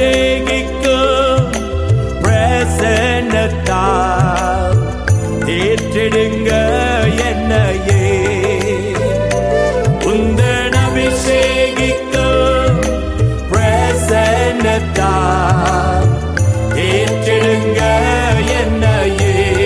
அபிஷேகிக்கும் பிரசன்னத்தால் ஏற்றிடுங்க என்னையே உந்தன் அபிஷேகிக்கும் பிரசன்னத்தால் ஏற்றிடுங்க என்னையே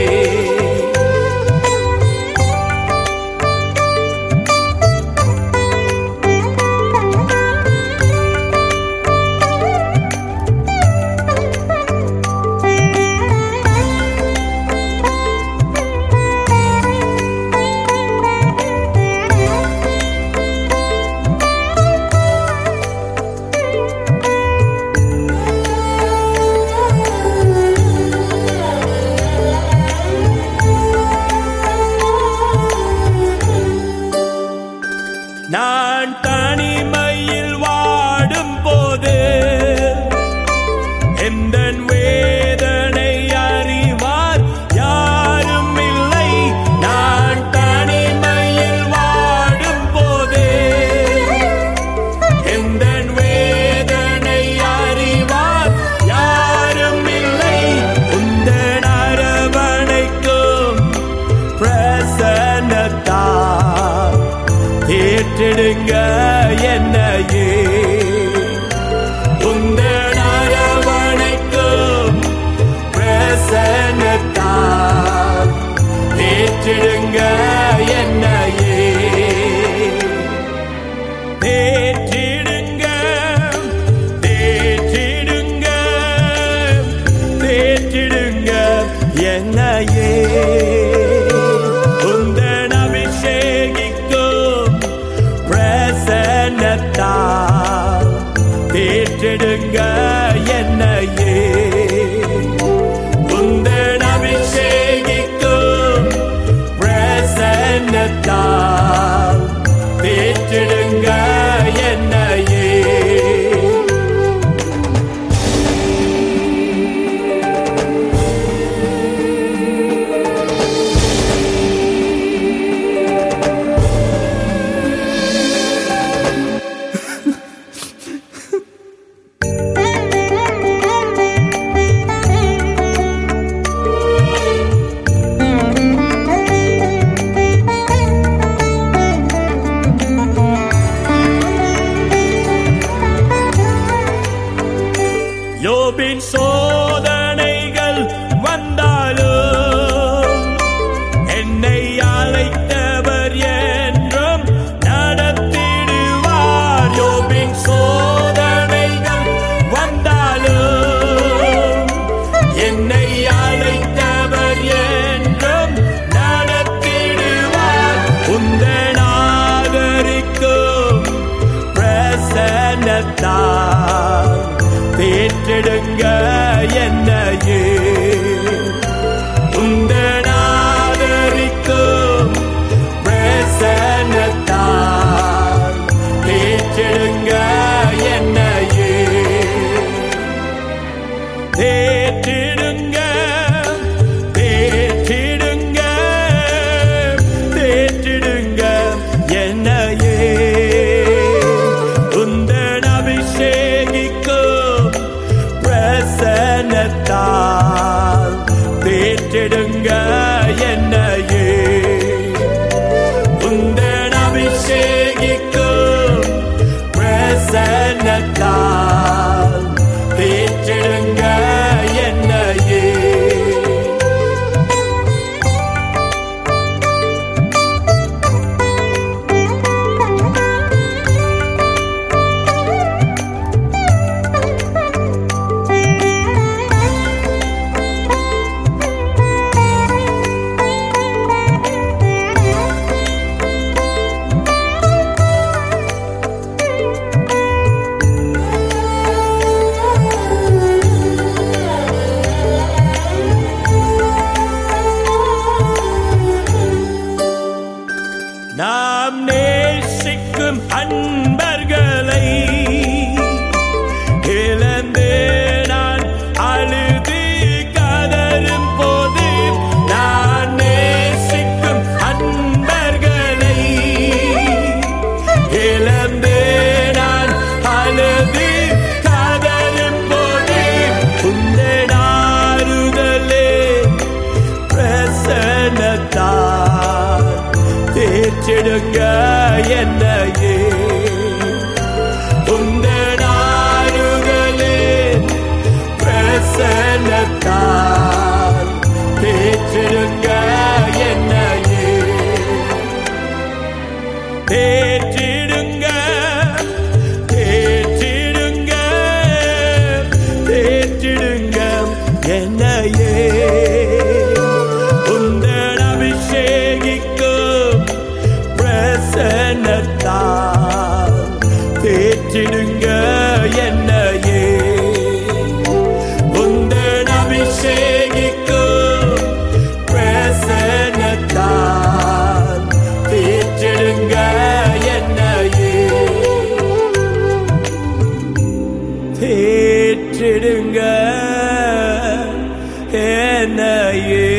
நான் தனிமையில் வாடும் போது எந்த வேதனை அறிவார் யாரும் இல்லை நான் தனிமையில் வாடும் போது எந்த வேதனை அறிவார் யாரும் இல்லை உந்தன் அரவணைக்கும் பிரசன்னத்தால் ஏற்றிடுங்க என்னையே உந்தன் அரவணைக்கும் பிரசன்னத்தால் ஏற்றிடுங்க என்னையே தேற்றிடுங்க தேற்றிடுங்க தேற்றிடுங்க என்னையே உந்தன் அபிஷேகிக்கும் பிரசன்னத்தால் தேற்றிடுங்க என்னையே உந்தன் அபிஷேகிக்கும் பிரசன்னத்தால் தேற்றிடுங்க என்னையே யோபின் சோதனைகள் வந்தாலும் என்னை அழைத்தவர் என்றும் நடத்திடுவார் யோபின் சோதனைகள் வந்தாலும் என்னை அழைத்தவர் என்றும் நடத்திடுவார் உந்தன் ஆதரிக்கும் பிரசன்னத்தால் தேற்றெடுங்க என்னையே உந்தன் ஆதரிக்கும் பிரசன்னத்தால் தேற்றெடுங்க என்னையே தேற்றிடுங்க தேற்றிடுங்க தேற்றிடுங்க என்னையே உந்தன் அபிஷேகிக்கும் பிரசன்னத்தால் தேற்றிடுங்க என்னையே உந்தன் அபிஷேகிக்கும் பிரசன்னத்தால் தேற்றிடுங்க என்னையே தேற்றிடுங்க என்னையே உந்த நாடுகளே பிரசன்னத்தால் தேற்றிடுங்க என்னையே தேற்றிடுங்க தேற்றிடுங்க தேற்றிடுங்க என்னையே உந்தன் அபிஷேகிக்கும் பிரசன்னத்தால் தேற்றிடுங்க என்னையே உந்தன் அபிஷேகிக்கும் பிரசன்னத்தால் தேற்றிடுங்க என்னையே தேற்றிடுங்க என்னையே